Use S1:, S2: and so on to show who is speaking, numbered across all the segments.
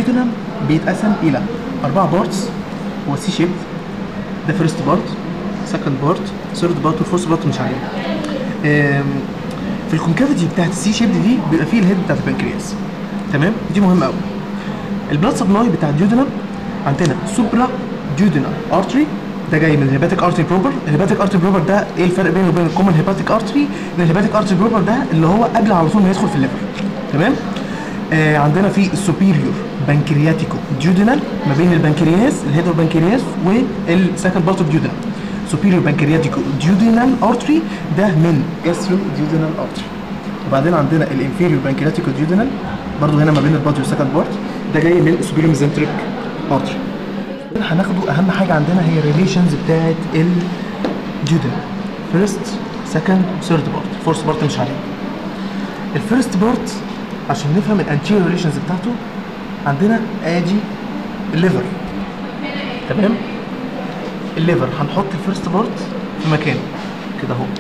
S1: الديودنم بيتقسم الى اربع بارتس هو سي شيب ده فيرست بارت سكند بارت ثيرد بارت والفورث بارت مش عارف آم، في الكونكافيتي بتاعت السي شيب دي بيبقى فيه الهيد بتاعت البنكرياس تمام دي مهمه قوي البلاد سبلاي بتاع الديودنم عندنا سوبرا ديودنال ارتري ده جاي من الهيباتيك ارتري بروبر الهيباتيك ارتري بروبر ده ايه الفرق بينه وبين الكومن هيباتيك ارتري ان الهيباتيك ارتري بروبر ده اللي هو قبل على طول ما يدخل في الليفر تمام آه عندنا في السوبيريور بنكرياتيكو ديودنال ما بين البنكرياس الهيد البنكرياس والسكند بارت اوف ديودنال سوبيريور بنكرياتيكو ديودنال ارتري ده من جاسترو ديودنال ارتري وبعدين عندنا الانفيريور بنكرياتيكو ديودنال برضه هنا ما بين البادي والسكند بارت ده جاي من السوبيريور ميزنتريك ارتري هناخده اهم حاجه عندنا هي الريليشنز بتاعت الديودنال فيرست سكند ثيرد بارت فورث بارت مش عليه الفيرست بارت عشان نفهم الانتيريور ريليشنز بتاعته عندنا ادي الليفر تمام الليفر هنحط الفيرست بارت في مكانه كده اهو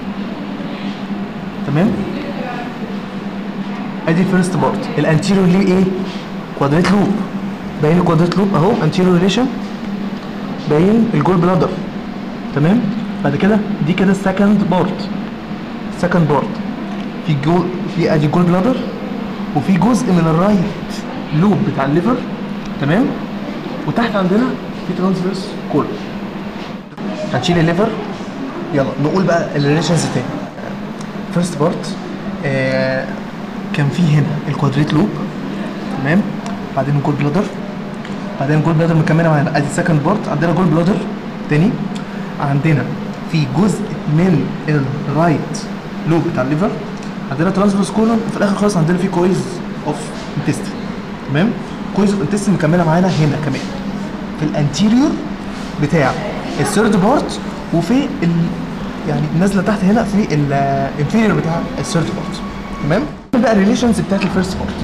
S1: تمام ادي الفيرست بارت الانتيريور ليه ايه كوادريت لوب باين الكوادريت لوب اهو انتيريور ريليشن باين الجول بلادر تمام بعد كده دي كده السكند بارت سكند بارت في جو في ادي جول بلادر وفي جزء من الرايت لوب بتاع الليفر تمام وتحت عندنا في ترانسفيرس كول هنشيل الليفر يلا نقول بقى الريليشنز تاني فيرست بارت آه كان في هنا الكوادريت لوب تمام بعدين الجول بلادر بعدين الجول بلادر مكمله معانا ادي السكند بارت عندنا جول بلادر تاني عندنا في جزء من الرايت لوب بتاع الليفر عندنا ترانسفيرس كولون وفي الاخر خالص عندنا في كويز اوف انتستين تمام كويز اوف انتستين مكمله معانا هنا كمان في الانتيريور بتاع الثيرد بارت وفي ال يعني نازله تحت هنا في الانفيريور بتاع الثيرد بارت تمام بقى الريليشنز بتاعت الفيرست بارت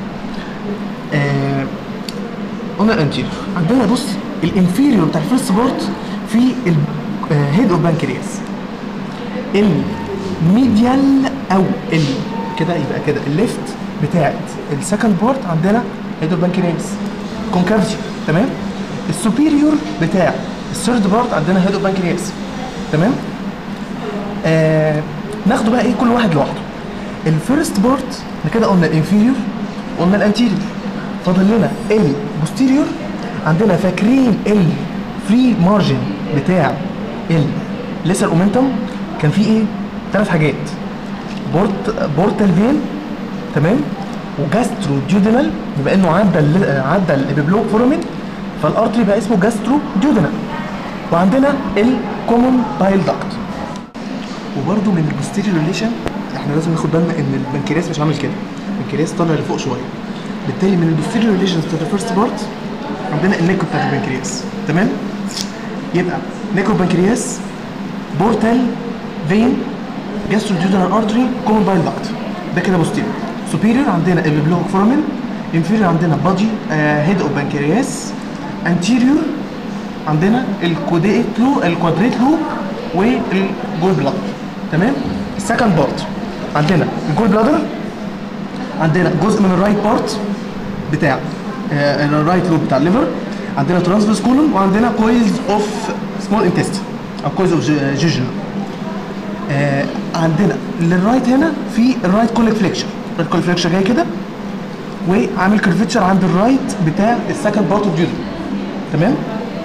S1: آه قلنا الانتيريور عندنا بص الانفيريور بتاع الفيرست بارت في الهيد اوف بانكرياس الميديال او ال كده يبقى كده الليفت بتاعت السكند بارت عندنا هيد اوف بانكرياس كونكافيتي تمام السوبيريور بتاع الثيرد بارت عندنا هيد اوف بانكرياس تمام آه ناخده بقى ايه كل واحد لوحده الفيرست بارت احنا كده قلنا الانفيريور قلنا الانتيريور فاضل لنا البوستيريور عندنا فاكرين الفري مارجن بتاع الليسر اومنتم كان فيه ايه ثلاث حاجات بورت بورتال فين تمام وجاسترو ديودينال بما انه عدى ال- عدى الابيبلوك فورامين فالارتري بقى اسمه جاسترو ديودينال وعندنا الكومون بايل داكت وبرده من البوستيريور ريليشن احنا لازم ناخد بالنا ان البنكرياس مش عامل كده البنكرياس طالع لفوق شويه بالتالي من البوستيريور ريليشنز بتاعت الفيرست بارت عندنا النيكو بتاعت البنكرياس تمام يبقى نيكو بنكرياس بورتال فين جاستروديودنال ارتري كومون بايل داكت ده كده بوستيريور سوبيريور عندنا ابيبلوك فورامين انفيريور عندنا بادي هيد اوف بنكرياس انتيريور عندنا الكوديت لو الكوادريت لوب والجول بلادر تمام السكند بارت عندنا الجول بلادر عندنا جزء من الرايت بارت بتاع آه، الرايت لوب بتاع الليفر عندنا ترانسفيرس كولون وعندنا كويلز اوف سمول انتست او كويلز اوف جيجن آه عندنا للرايت هنا في الرايت كوليك فليكشر الرايت كوليك فليكشر جاي كده وعامل كيرفتشر عند الرايت بتاع السكند بارت اوف جيجن تمام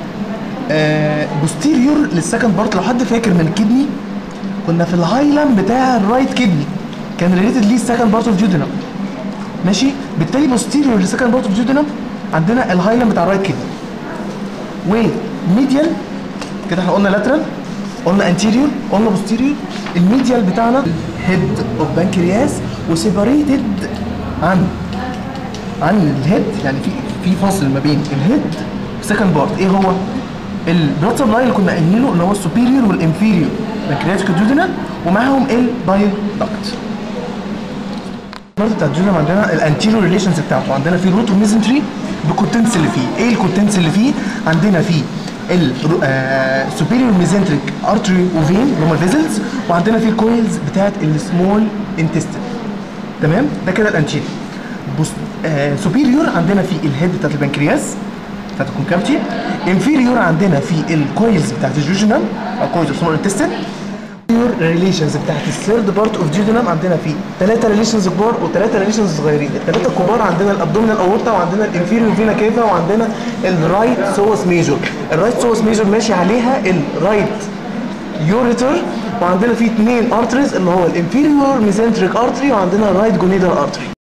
S1: آه بوستيريور للسكند بارت لو حد فاكر من الكدني كنا في الهايلاند بتاع الرايت كدني كان ريليتد ليه السكند بارت اوف جيجن ماشي بالتالي بوستيريور للسكند بارت اوف جيجن عندنا الهايلاند بتاع الرايت كدني وميديال كده احنا قلنا لاترال قلنا انتيريور قلنا بوستيريور الميديال بتاعنا هيد اوف بانكرياس وسيبريتد عن عن الهيد يعني في في فاصل ما بين الهيد والسكند بارت ايه هو؟ البلاد سبلاي اللي كنا قايلينه اللي هو السوبيريور والانفيريور بانكرياتيك ديودينال ومعاهم البايل داكت البارت بتاع الجينوم عندنا الانتيريور ريليشنز بتاعته عندنا في الروتو ميزنتري بالكونتنتس اللي فيه ايه الكونتنتس اللي فيه عندنا فيه السوبيريور ميزنتريك ارتري وفين اللي هم الفيزلز وعندنا فيه الكويلز بتاعت السمول انتستين تمام ده كده الانتيريور بص آه سوبيريور عندنا في الهيد بتاعت البنكرياس بتاعت الكونكافيتي انفيريور عندنا في الكويلز بتاعت الجوجينال او كويلز اوف سمول انتستين ريليشنز بتاعت الثيرد بارت اوف جيجنم عندنا في ثلاثه ريليشنز كبار وثلاثه ريليشنز صغيرين الثلاثه الكبار عندنا الابدومينال اورتا وعندنا الانفيريور فينا كيفا وعندنا الرايت سوس ميجور الرايت سوس ميجور ماشي عليها الرايت يوريتر وعندنا في اثنين ارتريز اللي هو الانفيريور ميزنتريك ارتري وعندنا الرايت جونيدال ارتري